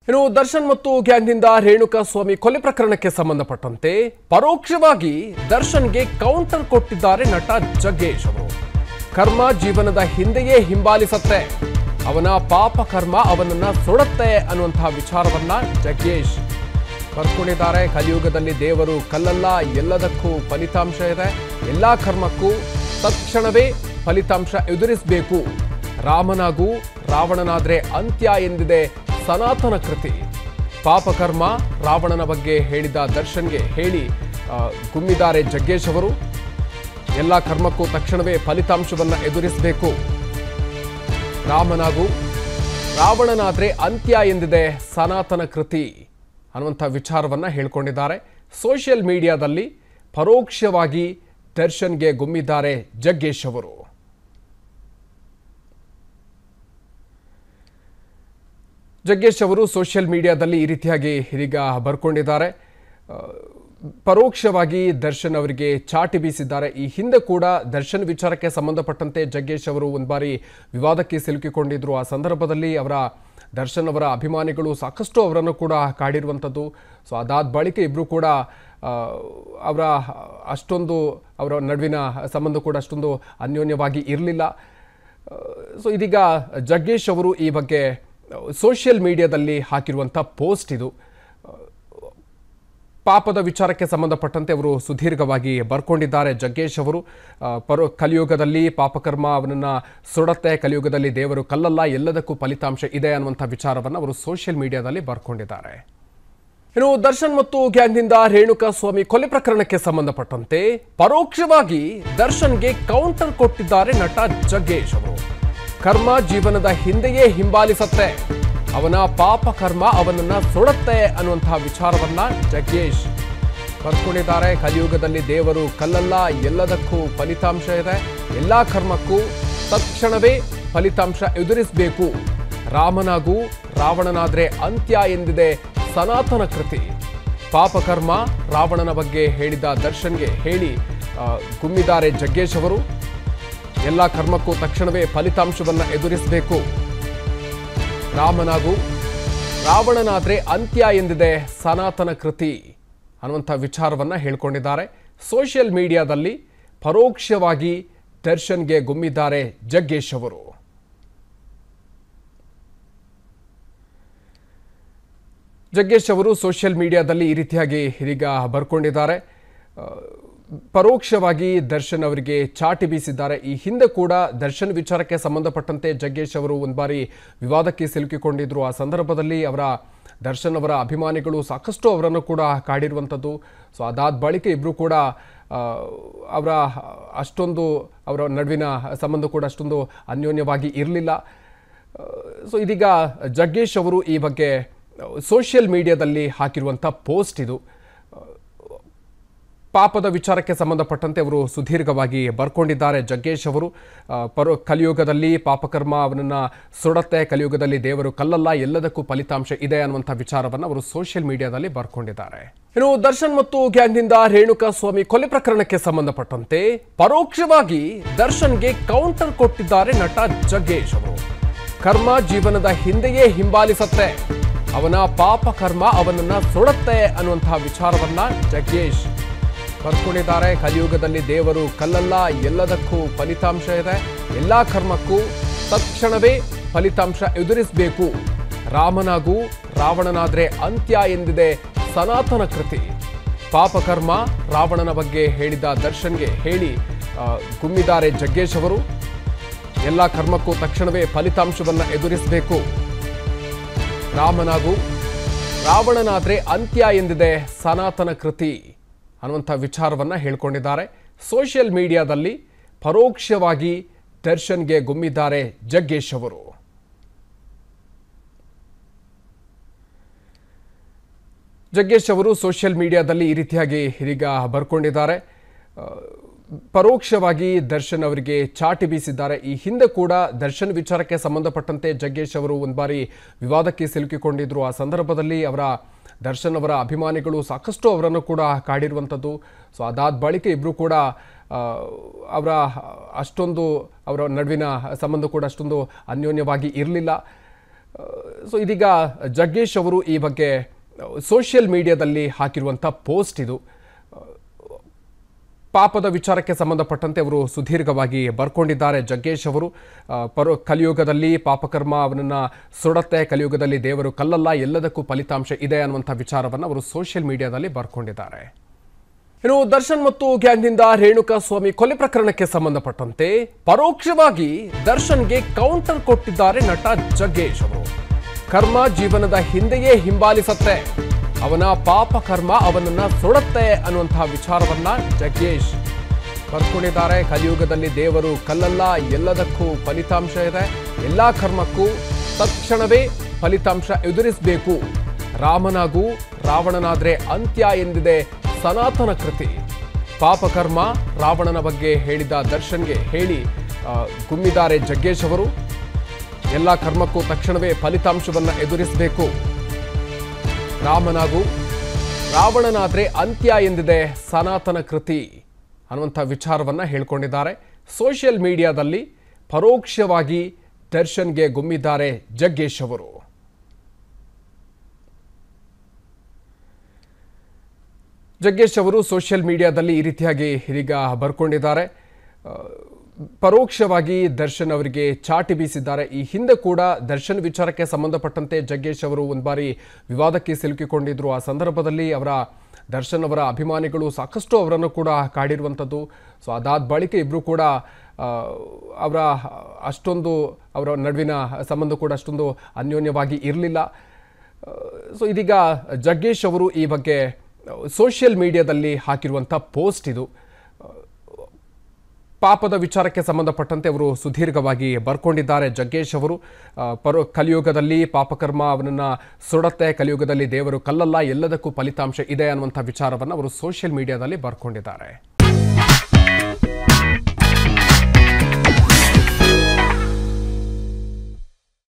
ಇನ್ನು ದರ್ಶನ್ ಮತ್ತು ಗ್ಯಾಂಗ್ನಿಂದ ರೇಣುಕಾ ಸ್ವಾಮಿ ಕೊಲೆ ಪ್ರಕರಣಕ್ಕೆ ಸಂಬಂಧಪಟ್ಟಂತೆ ಪರೋಕ್ಷವಾಗಿ ದರ್ಶನ್ಗೆ ಕೌಂಟರ್ ಕೊಟ್ಟಿದ್ದಾರೆ ನಟ ಜಗ್ಗೇಶ್ ಅವರು ಕರ್ಮ ಜೀವನದ ಹಿಂದೆಯೇ ಹಿಂಬಾಲಿಸತ್ತೆ ಅವನ ಪಾಪ ಕರ್ಮ ಅವನನ್ನ ಸುಡುತ್ತೆ ಅನ್ನುವಂತಹ ವಿಚಾರವನ್ನ ಜಗ್ಗೇಶ್ ಬರ್ಕೊಂಡಿದ್ದಾರೆ ಕಲಿಯುಗದಲ್ಲಿ ದೇವರು ಕಲ್ಲಲ್ಲ ಎಲ್ಲದಕ್ಕೂ ಫಲಿತಾಂಶ ಇದೆ ಎಲ್ಲಾ ಕರ್ಮಕ್ಕೂ ತಕ್ಷಣವೇ ಫಲಿತಾಂಶ ಎದುರಿಸಬೇಕು ರಾಮನಾಗೂ ರಾವಣನಾದ್ರೆ ಅಂತ್ಯ ಎಂದಿದೆ ಸನಾತನ ಕೃತಿ ಪಾಪಕರ್ಮ ರಾವಣನ ಬಗ್ಗೆ ಹೇಳಿದ ದರ್ಶನ್ಗೆ ಹೇಳಿ ಆ, ಗುಮ್ಮಿದ್ದಾರೆ ಜಗ್ಗೇಶ್ ಅವರು ಎಲ್ಲ ಕರ್ಮಕ್ಕೂ ತಕ್ಷಣವೇ ಫಲಿತಾಂಶವನ್ನ ಎದುರಿಸಬೇಕು ರಾಮನಾಗೂ ರಾವಣನಾದ್ರೆ ಅಂತ್ಯ ಎಂದಿದೆ ಸನಾತನ ಕೃತಿ ಅನ್ನುವಂಥ ವಿಚಾರವನ್ನ ಹೇಳ್ಕೊಂಡಿದ್ದಾರೆ ಸೋಷಿಯಲ್ ಮೀಡಿಯಾದಲ್ಲಿ ಪರೋಕ್ಷವಾಗಿ ದರ್ಶನ್ಗೆ ಗುಮ್ಮಿದ್ದಾರೆ ಜಗ್ಗೇಶ್ ಅವರು ಜಗ್ಗೇಶ್ ಅವರು ಸೋಷಿಯಲ್ ಮೀಡಿಯಾದಲ್ಲಿ ಈ ರೀತಿಯಾಗಿ ಇದೀಗ ಬರ್ಕೊಂಡಿದ್ದಾರೆ ಆ, ಪರೋಕ್ಷವಾಗಿ ದರ್ಶನ್ ಅವರಿಗೆ ಚಾಟಿ ಬೀಸಿದ್ದಾರೆ ಈ ಹಿಂದೆ ಕೂಡ ದರ್ಶನ್ ವಿಚಾರಕ್ಕೆ ಸಂಬಂಧಪಟ್ಟಂತೆ ಜಗ್ಗೇಶ್ ಅವರು ಒಂದು ಬಾರಿ ವಿವಾದಕ್ಕೆ ಸಿಲುಕಿಕೊಂಡಿದ್ರು ಆ ಸಂದರ್ಭದಲ್ಲಿ ಅವರ ದರ್ಶನ್ ಅವರ ಅಭಿಮಾನಿಗಳು ಸಾಕಷ್ಟು ಅವರನ್ನು ಕೂಡ ಕಾಡಿರುವಂಥದ್ದು ಸೊ ಅದಾದ ಬಳಿಕ ಇಬ್ಬರು ಕೂಡ ಆ, ಅವರ ಅಷ್ಟೊಂದು ಅವರ ನಡುವಿನ ಸಂಬಂಧ ಕೂಡ ಅಷ್ಟೊಂದು ಅನ್ಯೋನ್ಯವಾಗಿ ಇರಲಿಲ್ಲ ಸೊ ಇದೀಗ ಜಗ್ಗೇಶ್ ಅವರು ಈ ಬಗ್ಗೆ ಸೋಷಿಯಲ್ ಮೀಡಿಯಾದಲ್ಲಿ ಹಾಕಿರುವಂಥ ಪೋಸ್ಟ್ ಇದು ಪಾಪದ ವಿಚಾರಕ್ಕೆ ಸಂಬಂಧಪಟ್ಟಂತೆ ಅವರು ಸುದೀರ್ಘವಾಗಿ ಬರ್ಕೊಂಡಿದ್ದಾರೆ ಜಗ್ಗೇಶ್ ಅವರು ಆ, ಪರೋ ಕಲಿಯುಗದಲ್ಲಿ ಪಾಪಕರ್ಮ ಅವನನ್ನ ಸುಡತ್ತೆ ಕಲಿಯುಗದಲ್ಲಿ ದೇವರು ಕಲ್ಲಲ್ಲ ಎಲ್ಲದಕ್ಕೂ ಫಲಿತಾಂಶ ಇದೆ ಅನ್ನುವಂಥ ವಿಚಾರವನ್ನು ಅವರು ಸೋಷಿಯಲ್ ಮೀಡಿಯಾದಲ್ಲಿ ಬರ್ಕೊಂಡಿದ್ದಾರೆ ಇನ್ನು ದರ್ಶನ್ ಮತ್ತು ಗ್ಯಾಂಗ್ನಿಂದ ರೇಣುಕಾ ಸ್ವಾಮಿ ಕೊಲೆ ಪ್ರಕರಣಕ್ಕೆ ಸಂಬಂಧಪಟ್ಟಂತೆ ಪರೋಕ್ಷವಾಗಿ ದರ್ಶನ್ಗೆ ಕೌಂಟರ್ ಕೊಟ್ಟಿದ್ದಾರೆ ನಟ ಜಗ್ಗೇಶ್ ಅವರು ಕರ್ಮ ಜೀವನದ ಹಿಂದೆಯೇ ಹಿಂಬಾಲಿಸತ್ತೆ ಅವನ ಪಾಪ ಕರ್ಮ ಅವನನ್ನ ಸುಡುತ್ತೆ ಅನ್ನುವಂತಹ ವಿಚಾರವನ್ನ ಜಗ್ಗೇಶ್ ಬರ್ಕೊಂಡಿದ್ದಾರೆ ಕಲಿಯುಗದಲ್ಲಿ ದೇವರು ಕಲ್ಲಲ್ಲ ಎಲ್ಲದಕ್ಕೂ ಫಲಿತಾಂಶ ಇದೆ ಎಲ್ಲಾ ಕರ್ಮಕ್ಕೂ ತಕ್ಷಣವೇ ಫಲಿತಾಂಶ ಎದುರಿಸಬೇಕು ರಾಮನಾಗೂ ರಾವಣನಾದ್ರೆ ಅಂತ್ಯ ಎಂದಿದೆ ಸನಾತನ ಕೃತಿ ಪಾಪಕರ್ಮ ರಾವಣನ ಬಗ್ಗೆ ಹೇಳಿದ ದರ್ಶನ್ಗೆ ಹೇಳಿ ಆ, ಗುಮ್ಮಿದ್ದಾರೆ ಜಗ್ಗೇಶ್ ಅವರು ಎಲ್ಲ ಕರ್ಮಕ್ಕೂ ತಕ್ಷಣವೇ ಫಲಿತಾಂಶವನ್ನ ಎದುರಿಸಬೇಕು ರಾಮನಾಗೂ ರಾವಣನಾದ್ರೆ ಅಂತ್ಯ ಎಂದಿದೆ ಸನಾತನ ಕೃತಿ ಅನ್ನುವಂಥ ವಿಚಾರವನ್ನ ಹೇಳ್ಕೊಂಡಿದ್ದಾರೆ ಸೋಷಿಯಲ್ ಮೀಡಿಯಾದಲ್ಲಿ ಪರೋಕ್ಷವಾಗಿ ದರ್ಶನ್ಗೆ ಗುಮ್ಮಿದ್ದಾರೆ ಜಗ್ಗೇಶ್ ಅವರು ಜಗ್ಗೇಶ್ ಅವರು ಸೋಷಿಯಲ್ ಮೀಡಿಯಾದಲ್ಲಿ ಈ ರೀತಿಯಾಗಿ ಇದೀಗ ಬರ್ಕೊಂಡಿದ್ದಾರೆ ಆ, ಪರೋಕ್ಷವಾಗಿ ದರ್ಶನ್ ಅವರಿಗೆ ಚಾಟಿ ಬೀಸಿದ್ದಾರೆ ಈ ಹಿಂದೆ ಕೂಡ ದರ್ಶನ್ ವಿಚಾರಕ್ಕೆ ಸಂಬಂಧಪಟ್ಟಂತೆ ಜಗ್ಗೇಶ್ ಅವರು ಒಂದು ಬಾರಿ ವಿವಾದಕ್ಕೆ ಸಿಲುಕಿಕೊಂಡಿದ್ರು ಆ ಸಂದರ್ಭದಲ್ಲಿ ಅವರ ದರ್ಶನ್ ಅವರ ಅಭಿಮಾನಿಗಳು ಸಾಕಷ್ಟು ಅವರನ್ನು ಕೂಡ ಕಾಡಿರುವಂಥದ್ದು ಸೊ ಅದಾದ ಬಳಿಕ ಇಬ್ಬರು ಕೂಡ ಆ, ಅವರ ಅಷ್ಟೊಂದು ಅವರ ನಡುವಿನ ಸಂಬಂಧ ಕೂಡ ಅಷ್ಟೊಂದು ಅನ್ಯೋನ್ಯವಾಗಿ ಇರಲಿಲ್ಲ ಸೊ ಇದೀಗ ಜಗ್ಗೇಶ್ ಅವರು ಈ ಬಗ್ಗೆ ಸೋಷಿಯಲ್ ಮೀಡಿಯಾದಲ್ಲಿ ಹಾಕಿರುವಂಥ ಪೋಸ್ಟ್ ಇದು ಪಾಪದ ವಿಚಾರಕ್ಕೆ ಸಂಬಂಧಪಟ್ಟಂತೆ ಅವರು ಸುದೀರ್ಘವಾಗಿ ಬರ್ಕೊಂಡಿದ್ದಾರೆ ಜಗ್ಗೇಶ್ ಅವರು ಆ, ಪರೋ ಕಲಿಯುಗದಲ್ಲಿ ಪಾಪಕರ್ಮ ಅವನನ್ನ ಸುಡತ್ತೆ ಕಲಿಯುಗದಲ್ಲಿ ದೇವರು ಕಲ್ಲಲ್ಲ ಎಲ್ಲದಕ್ಕೂ ಫಲಿತಾಂಶ ಇದೆ ಅನ್ನುವಂಥ ವಿಚಾರವನ್ನು ಅವರು ಸೋಷಿಯಲ್ ಮೀಡಿಯಾದಲ್ಲಿ ಬರ್ಕೊಂಡಿದ್ದಾರೆ ಇನ್ನು ದರ್ಶನ್ ಮತ್ತು ಗ್ಯಾಂಗ್ನಿಂದ ರೇಣುಕಾ ಸ್ವಾಮಿ ಕೊಲೆ ಪ್ರಕರಣಕ್ಕೆ ಸಂಬಂಧಪಟ್ಟಂತೆ ಪರೋಕ್ಷವಾಗಿ ದರ್ಶನ್ಗೆ ಕೌಂಟರ್ ಕೊಟ್ಟಿದ್ದಾರೆ ನಟ ಜಗ್ಗೇಶ್ ಅವರು ಕರ್ಮ ಜೀವನದ ಹಿಂದೆಯೇ ಹಿಂಬಾಲಿಸತ್ತೆ ಅವನ ಪಾಪ ಕರ್ಮ ಅವನನ್ನ ಸುಡುತ್ತೆ ಅನ್ನುವಂತಹ ವಿಚಾರವನ್ನ ಜಗ್ಗೇಶ್ ಬರ್ಕೊಂಡಿದ್ದಾರೆ ಕಲಿಯುಗದಲ್ಲಿ ದೇವರು ಕಲ್ಲಲ್ಲ ಎಲ್ಲದಕ್ಕೂ ಫಲಿತಾಂಶ ಇದೆ ಎಲ್ಲಾ ಕರ್ಮಕ್ಕೂ ತಕ್ಷಣವೇ ಫಲಿತಾಂಶ ಎದುರಿಸಬೇಕು ರಾಮನಾಗೂ ರಾವಣನಾದ್ರೆ ಅಂತ್ಯ ಎಂದಿದೆ ಸನಾತನ ಕೃತಿ ಪಾಪಕರ್ಮ ರಾವಣನ ಬಗ್ಗೆ ಹೇಳಿದ ದರ್ಶನ್ಗೆ ಹೇಳಿ ಆ, ಗುಮ್ಮಿದ್ದಾರೆ ಜಗ್ಗೇಶ್ ಅವರು ಎಲ್ಲ ಕರ್ಮಕ್ಕೂ ತಕ್ಷಣವೇ ಫಲಿತಾಂಶವನ್ನ ಎದುರಿಸಬೇಕು ರಾಮನಾಗೂ ರಾವಣನಾದ್ರೆ ಅಂತ್ಯ ಎಂದಿದೆ ಸನಾತನ ಕೃತಿ ಅನ್ನುವಂಥ ವಿಚಾರವನ್ನ ಹೇಳ್ಕೊಂಡಿದ್ದಾರೆ ಸೋಷಿಯಲ್ ಮೀಡಿಯಾದಲ್ಲಿ ಪರೋಕ್ಷವಾಗಿ ದರ್ಶನ್ಗೆ ಗುಮ್ಮಿದ್ದಾರೆ ಜಗ್ಗೇಶ್ ಅವರು ಜಗ್ಗೇಶ್ ಅವರು ಸೋಷಿಯಲ್ ಮೀಡಿಯಾದಲ್ಲಿ ಈ ರೀತಿಯಾಗಿ ಇದೀಗ ಬರ್ಕೊಂಡಿದ್ದಾರೆ ಆ, ಪರೋಕ್ಷವಾಗಿ ದರ್ಶನ್ ಅವರಿಗೆ ಚಾಟಿ ಬೀಸಿದ್ದಾರೆ ಈ ಹಿಂದೆ ಕೂಡ ದರ್ಶನ್ ವಿಚಾರಕ್ಕೆ ಸಂಬಂಧಪಟ್ಟಂತೆ ಜಗ್ಗೇಶ್ ಅವರು ಒಂದು ಬಾರಿ ವಿವಾದಕ್ಕೆ ಸಿಲುಕಿಕೊಂಡಿದ್ರು ಆ ಸಂದರ್ಭದಲ್ಲಿ ಅವರ ದರ್ಶನ್ ಅವರ ಅಭಿಮಾನಿಗಳು ಸಾಕಷ್ಟು ಅವರನ್ನು ಕೂಡ ಕಾಡಿರುವಂಥದ್ದು ಸೊ ಅದಾದ ಬಳಿಕ ಇಬ್ಬರು ಕೂಡ ಆ, ಅವರ ಅಷ್ಟೊಂದು ಅವರ ನಡುವಿನ ಸಂಬಂಧ ಕೂಡ ಅಷ್ಟೊಂದು ಅನ್ಯೋನ್ಯವಾಗಿ ಇರಲಿಲ್ಲ ಸೊ ಇದೀಗ ಜಗ್ಗೇಶ್ ಅವರು ಈ ಬಗ್ಗೆ ಸೋಷಿಯಲ್ ಮೀಡಿಯಾದಲ್ಲಿ ಹಾಕಿರುವಂಥ ಪೋಸ್ಟ್ ಇದು ಪಾಪದ ವಿಚಾರಕ್ಕೆ ಸಂಬಂಧಪಟ್ಟಂತೆ ಅವರು ಸುದೀರ್ಘವಾಗಿ ಬರ್ಕೊಂಡಿದ್ದಾರೆ ಜಗ್ಗೇಶ್ ಅವರು ಆ, ಪರೋ ಕಲಿಯುಗದಲ್ಲಿ ಪಾಪಕರ್ಮ ಅವನನ್ನು ಸುಡತ್ತೆ ಕಲಿಯುಗದಲ್ಲಿ ದೇವರು ಕಲ್ಲಲ್ಲ ಎಲ್ಲದಕ್ಕೂ ಫಲಿತಾಂಶ ಇದೆ ಅನ್ನುವಂಥ ವಿಚಾರವನ್ನು ಅವರು ಸೋಷಿಯಲ್ ಮೀಡಿಯಾದಲ್ಲಿ ಬರ್ಕೊಂಡಿದ್ದಾರೆ ಇನ್ನು ದರ್ಶನ್ ಮತ್ತು ಗ್ಯಾಂಗ್ನಿಂದ ರೇಣುಕಾ ಸ್ವಾಮಿ ಕೊಲೆ ಪ್ರಕರಣಕ್ಕೆ ಸಂಬಂಧಪಟ್ಟಂತೆ ಪರೋಕ್ಷವಾಗಿ ದರ್ಶನ್ಗೆ ಕೌಂಟರ್ ಕೊಟ್ಟಿದ್ದಾರೆ ನಟ ಜಗ್ಗೇಶ್ ಅವರು ಕರ್ಮ ಜೀವನದ ಹಿಂದೆಯೇ ಹಿಂಬಾಲಿಸತ್ತೆ ಅವನ ಪಾಪ ಕರ್ಮ ಅವನನ್ನ ಸುಡತ್ತೆ ಅನ್ನುವಂತಹ ವಿಚಾರವನ್ನ ಜಗ್ಗೇಶ್ ಬರ್ಕೊಂಡಿದ್ದಾರೆ ಕಲಿಯುಗದಲ್ಲಿ ದೇವರು ಕಲ್ಲಲ್ಲ ಎಲ್ಲದಕ್ಕೂ ಫಲಿತಾಂಶ ಇದೆ ಎಲ್ಲಾ ಕರ್ಮಕ್ಕೂ ತಕ್ಷಣವೇ ಫಲಿತಾಂಶ ಎದುರಿಸಬೇಕು ರಾಮನಾಗೂ ರಾವಣನಾದ್ರೆ ಅಂತ್ಯ ಎಂದಿದೆ ಸನಾತನ ಕೃತಿ ಪಾಪಕರ್ಮ ರಾವಣನ ಬಗ್ಗೆ ಹೇಳಿದ ದರ್ಶನ್ಗೆ ಹೇಳಿ ಆ, ಗುಮ್ಮಿದ್ದಾರೆ ಜಗ್ಗೇಶ್ ಅವರು ಎಲ್ಲ ಕರ್ಮಕ್ಕೂ ತಕ್ಷಣವೇ ಫಲಿತಾಂಶವನ್ನ ಎದುರಿಸಬೇಕು ರಾಮನಾಗೂ ರಾವಣನಾದ್ರೆ ಅಂತ್ಯ ಎಂದಿದೆ ಸನಾತನ ಕೃತಿ ಅನ್ನುವಂಥ ವಿಚಾರವನ್ನ ಹೇಳ್ಕೊಂಡಿದ್ದಾರೆ ಸೋಷಿಯಲ್ ಮೀಡಿಯಾದಲ್ಲಿ ಪರೋಕ್ಷವಾಗಿ ದರ್ಶನ್ಗೆ ಗುಮ್ಮಿದ್ದಾರೆ ಜಗ್ಗೇಶ್ ಅವರು ಜಗ್ಗೇಶ್ ಅವರು ಸೋಷಿಯಲ್ ಮೀಡಿಯಾದಲ್ಲಿ ಈ ರೀತಿಯಾಗಿ ಇದೀಗ ಬರ್ಕೊಂಡಿದ್ದಾರೆ ಆ, ಪರೋಕ್ಷವಾಗಿ ದರ್ಶನ್ ಅವರಿಗೆ ಚಾಟಿ ಬೀಸಿದ್ದಾರೆ ಈ ಹಿಂದೆ ಕೂಡ ದರ್ಶನ್ ವಿಚಾರಕ್ಕೆ ಸಂಬಂಧಪಟ್ಟಂತೆ ಜಗ್ಗೇಶ್ ಅವರು ಒಂದು ಬಾರಿ ವಿವಾದಕ್ಕೆ ಸಿಲುಕಿಕೊಂಡಿದ್ರು ಆ ಸಂದರ್ಭದಲ್ಲಿ ಅವರ ದರ್ಶನ್ ಅವರ ಅಭಿಮಾನಿಗಳು ಸಾಕಷ್ಟು ಅವರನ್ನು ಕೂಡ ಕಾಡಿರುವಂಥದ್ದು ಸೊ ಅದಾದ ಬಳಿಕ ಇಬ್ಬರು ಕೂಡ ಆ, ಅವರ ಅಷ್ಟೊಂದು ಅವರ ನಡುವಿನ ಸಂಬಂಧ ಕೂಡ ಅಷ್ಟೊಂದು ಅನ್ಯೋನ್ಯವಾಗಿ ಇರಲಿಲ್ಲ ಸೊ ಇದೀಗ ಜಗ್ಗೇಶ್ ಅವರು ಈ ಬಗ್ಗೆ ಸೋಷಿಯಲ್ ಮೀಡಿಯಾದಲ್ಲಿ ಹಾಕಿರುವಂಥ ಪೋಸ್ಟ್ ಇದು ಪಾಪದ ವಿಚಾರಕ್ಕೆ ಸಂಬಂಧಪಟ್ಟಂತೆ ಅವರು ಸುದೀರ್ಘವಾಗಿ ಬರ್ಕೊಂಡಿದ್ದಾರೆ ಜಗ್ಗೇಶ್ ಅವರು ಆ, ಪರೋ ಕಲಿಯುಗದಲ್ಲಿ ಪಾಪಕರ್ಮ ಅವನನ್ನು ಸುಡತ್ತೆ ಕಲಿಯುಗದಲ್ಲಿ ದೇವರು ಕಲ್ಲಲ್ಲ ಎಲ್ಲದಕ್ಕೂ ಫಲಿತಾಂಶ ಇದೆ ಅನ್ನುವಂಥ ವಿಚಾರವನ್ನು ಅವರು ಸೋಷಿಯಲ್ ಮೀಡಿಯಾದಲ್ಲಿ ಬರ್ಕೊಂಡಿದ್ದಾರೆ